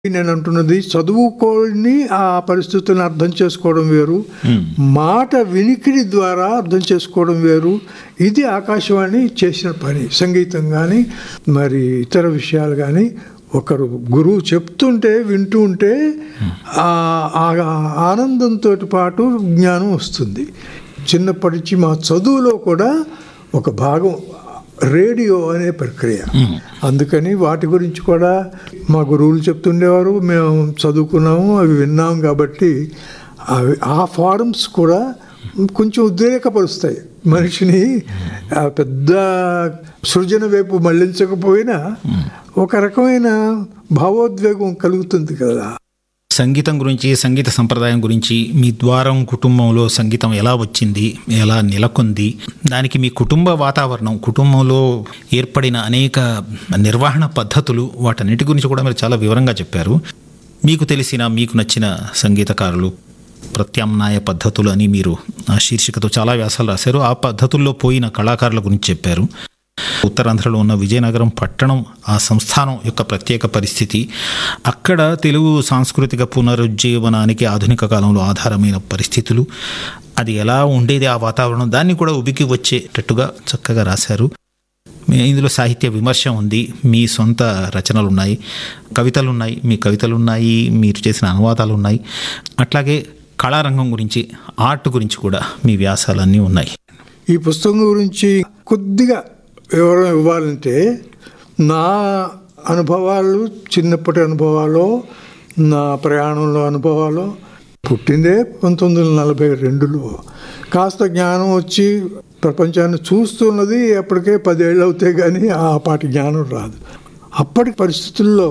నేను అంటున్నది చదువుకోని ఆ పరిస్థితులను అర్థం చేసుకోవడం వేరు మాట వినికిడి ద్వారా అర్థం చేసుకోవడం వేరు ఇది ఆకాశవాణి చేసిన పని సంగీతం కానీ మరి ఇతర విషయాలు కానీ ఒకరు గురువు చెప్తుంటే వింటూ ఉంటే ఆ ఆ ఆనందంతో పాటు జ్ఞానం వస్తుంది చిన్నప్పటి నుంచి మా చదువులో కూడా ఒక భాగం రేడియో అనే ప్రక్రియ అందుకని వాటి గురించి కూడా మా గురువులు చెప్తుండేవారు మేము చదువుకున్నాము అవి విన్నాం కాబట్టి అవి ఆ ఫారమ్స్ కూడా కొంచెం ఉద్రేకపరుస్తాయి మనిషిని ఆ పెద్ద సృజన వైపు మళ్లించకపోయినా ఒక రకమైన భావోద్వేగం కలుగుతుంది కదా సంగీతం గురించి సంగీత సంప్రదాయం గురించి మీ ద్వారం కుటుంబంలో సంగీతం ఎలా వచ్చింది ఎలా నెలకొంది దానికి మీ కుటుంబ వాతావరణం కుటుంబంలో ఏర్పడిన అనేక నిర్వహణ పద్ధతులు వాటన్నిటి గురించి కూడా మీరు చాలా వివరంగా చెప్పారు మీకు తెలిసిన మీకు నచ్చిన సంగీతకారులు ప్రత్యామ్నాయ పద్ధతులు అని మీరు ఆ శీర్షికతో చాలా వ్యాసాలు రాశారు ఆ పద్ధతుల్లో పోయిన కళాకారుల గురించి చెప్పారు ఉత్తరాంధ్రలో ఉన్న విజయనగరం పట్టణం ఆ సంస్థానం యొక్క ప్రత్యేక పరిస్థితి అక్కడ తెలుగు సాంస్కృతిక పునరుజ్జీవనానికి ఆధునిక కాలంలో ఆధారమైన పరిస్థితులు అది ఎలా ఉండేది ఆ వాతావరణం దాన్ని కూడా ఉబికి వచ్చేటట్టుగా చక్కగా రాశారు మీ- ఇందులో సాహిత్య విమర్శ ఉంది మీ సొంత రచనలు ఉన్నాయి కవితలు ఉన్నాయి మీ కవితలు ఉన్నాయి మీరు చేసిన అనువాదాలు ఉన్నాయి అట్లాగే కళారంగం గురించి ఆర్ట్ గురించి కూడా మీ వ్యాసాలన్నీ ఉన్నాయి ఈ పుస్తకం గురించి కొద్దిగా వివరం ఇవ్వాలంటే నా అనుభవాలు చిన్నప్పటి అనుభవాలు నా ప్రయాణంలో అనుభవాలు పుట్టిందే పంతొమ్మిది వందల నలభై రెండులో కాస్త జ్ఞానం వచ్చి ప్రపంచాన్ని చూస్తున్నది ఎప్పటికే పదేళ్ళు అవుతాయి కానీ ఆ పాటి జ్ఞానం రాదు అప్పటి పరిస్థితుల్లో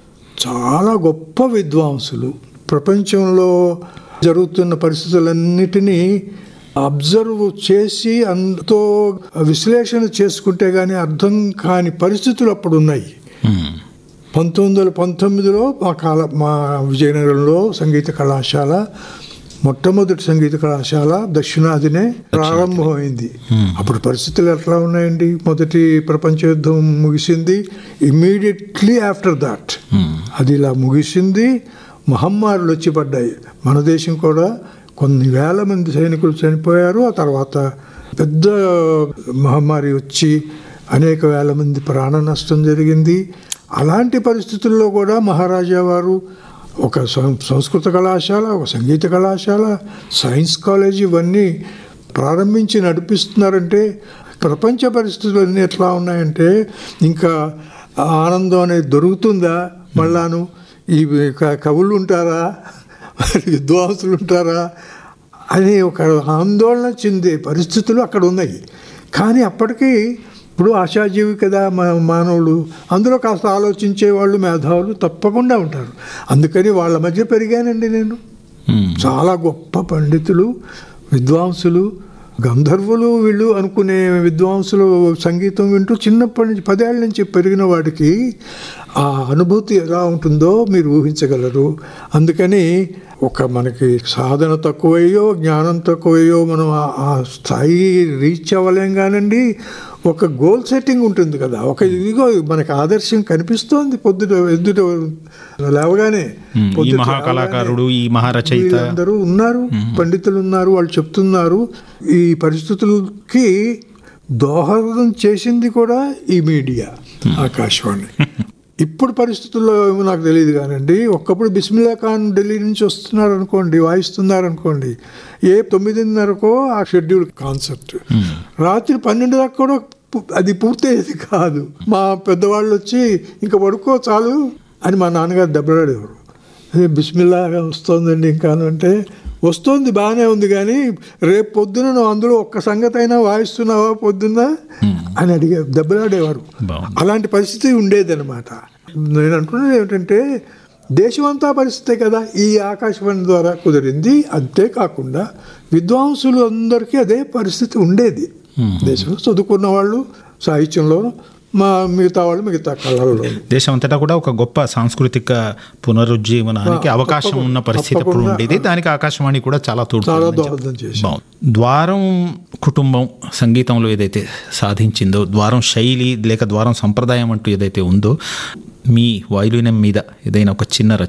చాలా గొప్ప విద్వాంసులు ప్రపంచంలో జరుగుతున్న పరిస్థితులన్నిటినీ అబ్జర్వ్ చేసి అంతో విశ్లేషణ చేసుకుంటే కానీ అర్థం కాని పరిస్థితులు అప్పుడు ఉన్నాయి హ్మ్. పంతొమ్మిది వందల పంతొమ్మిదిలో మా కాల మా విజయనగరంలో సంగీత కళాశాల మొట్టమొదటి సంగీత కళాశాల దక్షిణాదినే ప్రారంభమైంది అప్పుడు పరిస్థితులు ఎట్లా ఉన్నాయండి మొదటి ప్రపంచ యుద్ధం ముగిసింది ఇమ్మీడియట్లీ ఆఫ్టర్ దాట్ అది ఇలా ముగిసింది మహమ్మారులు వచ్చి పడ్డాయి మన దేశం కూడా కొన్ని వేల మంది సైనికులు చనిపోయారు ఆ తర్వాత పెద్ద మహమ్మారి వచ్చి అనేక వేల మంది ప్రాణ నష్టం జరిగింది అలాంటి పరిస్థితుల్లో కూడా మహారాజా వారు ఒక సం- సంస్కృత కళాశాల ఒక సంగీత కళాశాల సైన్స్ కాలేజ్ ఇవన్నీ ప్రారంభించి నడిపిస్తున్నారంటే ప్రపంచ పరిస్థితులు అన్నీ ఎట్లా ఉన్నాయంటే ఇంకా ఆ ఆనందం అనేది దొరుకుతుందా మళ్ళాను ఈ క- కవులు ఉంటారా మరి విద్వాంసులు ఉంటారా అనే ఒక ఆందోళన చెందే పరిస్థితులు అక్కడ ఉన్నాయి కానీ అప్పటికి ఇప్పుడు ఆశాజీవి కదా మా మానవులు అందులో కాస్త ఆలోచించే వాళ్ళు మేధావులు తప్పకుండా ఉంటారు అందుకని వాళ్ళ మధ్య పెరిగానండి నేను హ్మ్. చాలా గొప్ప పండితులు విద్వాంసులు గంధర్వులు వీళ్ళు అనుకునే విద్వాంసులు సంగీతం వింటూ చిన్నప్పటి నుంచి పదేళ్ళ నుంచి పెరిగిన వాడికి ఆ అనుభూతి ఎలా ఉంటుందో మీరు ఊహించగలరు అందుకని ఒక మనకి సాధన తక్కువయ్యో జ్ఞానం తక్కువయ్యో మనం ఆ- ఆ స్థాయి రీచ్ అవ్వలేం కానండి ఒక గోల్ సెట్టింగ్ ఉంటుంది కదా ఒక ఇదిగో మనకి ఆదర్శం కనిపిస్తోంది పొద్దుట ఎద్దుట లేవగానే హ్మ్. ఈ పొద్దుట మహాకళాకారుడు ఈ మహారచయిత వీళ్ళందరూ ఉన్నారు పండితులు ఉన్నారు వాళ్ళు చెప్తున్నారు ఈ పరిస్థితులకి దోహదం చేసింది కూడా ఈ మీడియా ఆకాశవాణి ఇప్పుడు పరిస్థితుల్లో ఏమో నాకు తెలియదు కానండి ఒక్కప్పుడు బిస్మిల్లా ఖాన్ ఢిల్లీ నుంచి వస్తున్నారు అనుకోండి వాయిస్తున్నారు అనుకోండి ఏ తొమ్మిదిన్నరకో ఆ షెడ్యూల్ కాన్సర్ట్ రాత్రి పన్నెండు దాకా కూడా పు- అది పూర్తయ్యేది కాదు మా పెద్దవాళ్ళు వచ్చి ఇంకా పడుకో చాలు అని మా నాన్నగారు దెబ్బలాడేవారు అదే బిస్మిల్లాగా వస్తోందండి ఇంకా అంటే వస్తోంది బాగానే ఉంది కానీ రేపు పొద్దున నువ్వు అందులో ఒక్క సంగతి అయినా వాయిస్తున్నావా పొద్దున్న అని అడిగే దెబ్బలాడేవారు బాగుంది. అలాంటి పరిస్థితి ఉండేదన్నమాట నేను అంటున్నది ఏమిటంటే దేశమంతా పరిస్థితే కదా ఈ ఆకాశవాణి ద్వారా కుదిరింది అంతేకాకుండా విద్వాంసులు అందరికీ అదే పరిస్థితి ఉండేది దేశంలో చదువుకున్న వాళ్ళు సాహిత్యంలో మా మిగతా వాళ్ళు మిగతా కళల్లో దేశం అంతటా కూడా ఒక గొప్ప సాంస్కృతిక పునరుజ్జీవనానికి ఆ, అవకాశం తప్పకుండా, ఉన్న పరిస్థితి అప్పుడు తప్పకుండా. ఉండేది దానికి ఆకాశవాణి కూడా చాలా తోడు చాలా దోహదం చేసింది. బాగుంది ద్వారం కుటుంబం సంగీతంలో ఏదైతే సాధించిందో ద్వారం శైలి లేక ద్వారం సంప్రదాయం అంటూ ఏదైతే ఉందో మీ వాయులీనం మీద ఏదైనా ఒక చిన్న రచన